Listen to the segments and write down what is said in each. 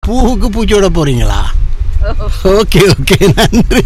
பூவுக்கு பூச்சோட போறீங்களா okay okay நன்றி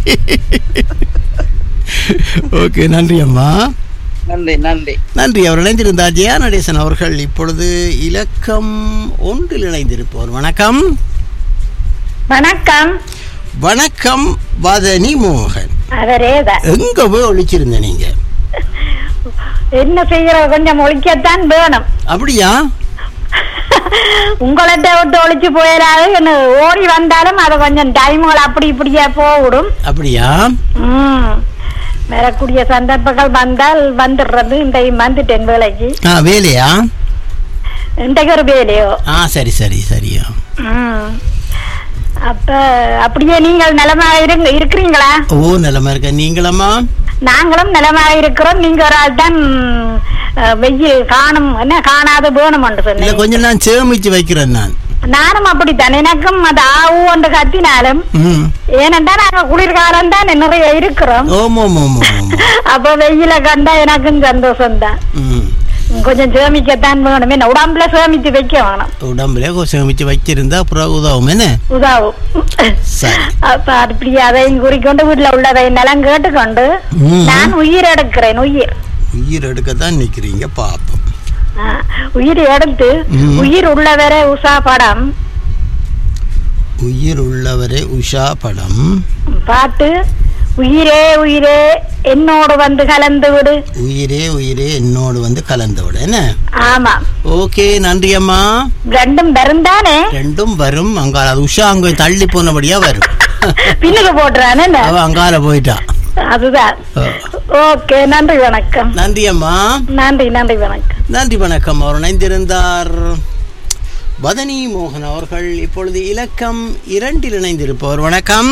ஓகே நன்றி அம்மா நன்றி நன்றி நன்றி அவர் இணைந்திருந்தார் ஜெயா நடேசன் அவர்கள் இப்பொழுது இலக்கம் ஒன்றில் இணைந்திருப்பவர் வணக்கம் வணக்கம் வணக்கம் வதனி மோகன் அவரேதான் எங்க போய் ஒழிச்சிருந்த நீங்க என்ன செய்யற கொஞ்சம் ஒழிக்கத்தான் வேணும் அப்படியா உங்கள்கிட்ட விட்டு ஒழிச்சு போயிடாது என்ன ஓடி வந்தாலும் அது கொஞ்சம் டைமுகள் அப்படி இப்படியே போவிடும் அப்படியா ம் வரக்கூடிய சந்தர்ப்பங்கள் வந்தால் வந்துடுறது இன்றைக்கு வந்துட்டேன் வேலைக்கு ஆ வேலையா இன்றைக்கு ஒரு வேலையோ ஆ சரி சரி சரியா ம் அப்ப அப்படியே நீங்கள் நலமாக இருங்க இருக்கிறீங்களா ஓ நிலமா இருக்க நீங்களம்மா நாங்களும் நலமாக இருக்கிறோம் நீங்க ஒரு ஆள் தான் அஹ், வெயில் காணும் என்ன காணாத வேணும் இல்ல சொன்னீங்க கொஞ்சம் நான் சேமிச்சு வைக்கிறேன் நான் நானும் அப்படித்தான் எனக்கும் அது ஆவு என்று கத்தினாலும் ம் ஏனென்றா நாங்க குளிர்காலம் தான் நிறைய இருக்கிறோம் ஓம் ஓம் ஓம் ஓம் ஓம். அப்ப வெயில கண்டா எனக்கும் சந்தோஷம் தான் ம் கொஞ்சம் சேமிக்கத்தான் வேணும் என்ன உடம்புல சேமித்து வைக்க வேணும் உடம்புல கொஞ்சம் சேமிச்சு வச்சிருந்தா அப்புறம் உதவும் என்ன உதவும் சரி அப்ப அப்படி அதையும் குறிக்கொண்டு வீட்டுல உள்ளதை நலம் கேட்டுக்கொண்டு ம். நான் உயிர் எடுக்கிறேன் உயிர் உயிர் எடுக்கத்தான் நிக்கிறீங்க பாப்போம் ஆ, உயிர் எடுத்து ம். உயிர் உள்ளவரை உஷா படம் உயிர் உள்ளவரே உஷா படம் பாட்டு உயிரே உயிரே என்னோடு வந்து கலந்து விடு உயிரே உயிரே என்னோடு வந்து கலந்து விட என்ன ஆமா ஓகே நன்றி அம்மா ரெண்டும் வருந்தானே ரெண்டும் வரும் அங்கால அது உஷா அங்க தள்ளி போனபடியா வரும் பின்னுக்கு போட்டுறானே அவ அங்கால போயிட்டா அதுதான் ஆ. ஓகே நன்றி வணக்கம் நன்றி அம்மா நன்றி நன்றி வணக்கம் நன்றி வணக்கம் அவர் இணைந்திருந்தார் வதனி மோகன் அவர்கள் இப்பொழுது இலக்கம் இரண்டில் இணைந்திருப்பவர் வணக்கம்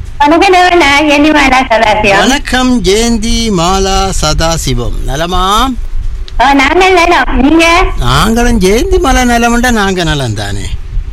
வணக்கம் ஜெயந்தி மாலா சதாசிவம் நலமா நாங்கள் நலம் நீங்க நாங்களும் ஜெயந்தி மாலா நலம்ண்டா நாங்க நலம் தானே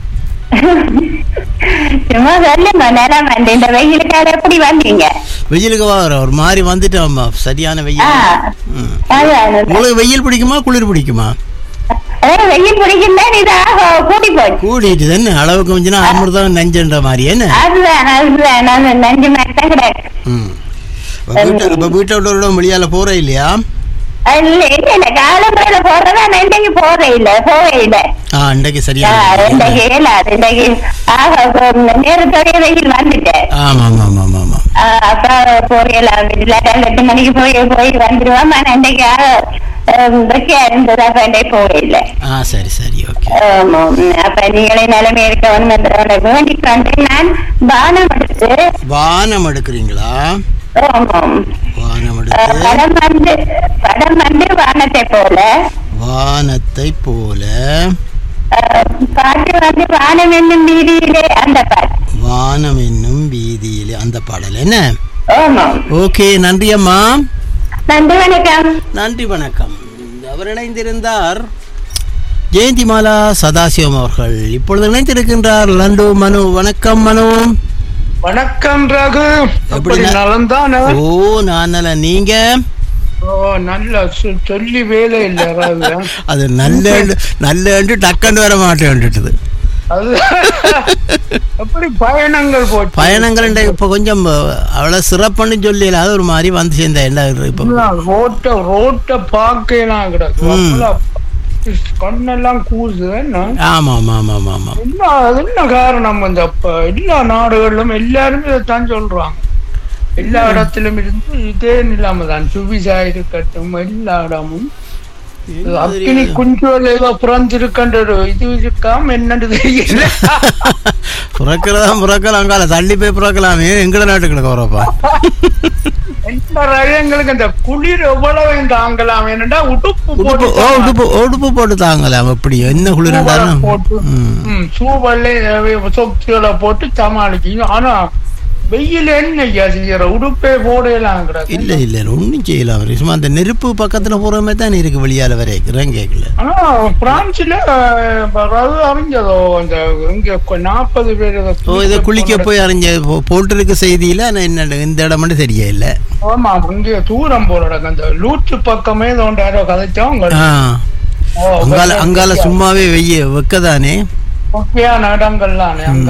சும்மா சொல்லுங்க நலம் வந்து இந்த வெயிலுக்காக எப்படி வந்தீங்க வெயிலுக்கு வர ஒரு மாதிரி வந்துட்டோம்மா சரியான வெயில் ஆ. ம். அதான், உங்களுக்கு வெயில் பிடிக்குமா குளிர் பிடிக்குமா அதான் வெயில் பிடிக்கும் தான் இதாக கூட்டி போச்சு கூடிட்டு தானே அளவுக்கு கொஞ்சம் அமிர்தம் நெஞ்சுன்ற மாதிரி என்ன அதுதான் அதுதான் அது நஞ்சு மாதிரி தான் கிடக்கு ம் இப்ப வீட்டை இப்போ வீட்டை விட்டு வெளியால போற இல்லையா இல்ல இல்ல இல்ல காலம்பரையில போறதா நான் இன்றைக்கு போறே இல்ல போவே இல்ல ஆ இன்றைக்கு ஆ, சரியா இன்றைக்கு இயலாது இன்றைக்கு ஆக நேரத்தோடைய வெயில் வந்துட்டேன் ஆமா ஆமா ஆமா ஆமா ஆமா ஆ, அப்ப போறையில எட்டு மணிக்கு போய் போய் வந்துருவோம் ஆனா இன்றைக்கு வெக்கையா இருந்தது அப்ப இன்றைக்கு போவே இல்லை ஆ சரி சரி ஓகே ஆமா ம், அப்ப நீங்களே நிலைமை இருக்கணும் என்று வேண்டிக் கொண்டு நான் பானம் எடுத்து வானம் எடுக்கிறீங்களா ஆமாம் வானம் ஆ, எடுத்து படம் வந்து படம் வந்து வானத்தை போல வானத்தை போல ஆ, பாட்டு வந்து வானம் என்னும் வீதியிலே அந்த பாட்டு வானம் என்னும் வீதியிலே அந்த பாடல் என்ன ஆமாம் ஓகே நன்றி அம்மா நன்றி வணக்கம் நன்றி வணக்கம் அவர் இணைந்திருந்தார் ஜெயந்திமாலா சதாசிவம் அவர்கள் இப்பொழுது இணைந்திருக்கின்றார் லண்டு மனு வணக்கம் மனு வணக்கம் ரகு எப்படி எப்படி ந- நலந்தானே ஓ நான் நல்ல நீங்க ஓ நல்ல சொ- சொல்லி வேலை இல்ல ரகு அது நல்ல நல்ல டக்குன்னு வர மாட்டேன்ட்டுது அது எப்படி பயணங்கள் போச்சு பயணங்கள் இப்போ கொஞ்சம் அவ்வளோ சிறப்புன்னு சொல்லல அது ஒரு மாதிரி வந்து சேர்ந்த என்ன இப்போ ரோட்ட ரோட்ட பார்க்கலாம் கிடக்கு ம். அவ்வளவு கண்ணெல்லாம் கூசுது என்ன ஆமாம் ஆமாம் ஆமாம் ஆமாம் என்ன அது என்ன காரணம் இந்த அப்ப எல்லா நாடுகளிலும் எல்லாருமே இதைத்தான் சொல்றாங்க எல்லா இடத்திலும் இருந்து இதே நிலைமை தான் சுவிசா இருக்கட்டும் எல்லா இடமும் இது அக்கினி குஞ்சுவல் ஏதோ பிறந்திருக்கின்ற ஒரு இது இருக்காம என்னன்னு தெரியல பிறக்கிறதா பிறக்கலாம் அங்கால தள்ளி போய் பிறக்கலாமே எங்கட நாட்டுக்கு வரப்பா எல்லா ரகங்களுக்கு அந்த குளிர் எவ்வளவு தாங்கலாம் என்னடா உடுப்பு உடுப்பு ஓ போட்டு உடுப்பு உடுப்பு போட்டு தாங்கலாம் எப்படி என்ன குளிர்ண்டாலும் போட்டு ம் ம், சூவல்ல சொக்ஸுகளை போட்டு சமாளிக்கணும் ஆனா வெயில் என்ன ஐயா செய்யற உடுப்பே போடலாம் கிடக்கு இல்ல இல்ல ஒன்றும் செய்யலாம் அவர் சும்மா அந்த நெருப்பு பக்கத்துல போற மாதிரி தான் இருக்கு வெளியால வரைக்கிறேன் கேட்கல ஆனா பிரான்ஸ்ல அஹ், அது அறிஞ்சதோ அந்த இங்க கொ- நாற்பது பேர் இதை ஓ இதை குளிக்க போனது. போய் அறிஞ்ச போ- போட்டிருக்க செய்தியில ஆனா என்ன இந்த இடம் மட்டும் சரியா இல்ல ஆமா இங்க தூரம் போற இடம். அந்த லூற்று பக்கமே தோண்ட யாரோ கதைச்சவங்க ஆ அங்கால அங்கால சும்மாவே வெய்ய வெக்கதானே முக்கியான இடங்கள்லாம் அங்க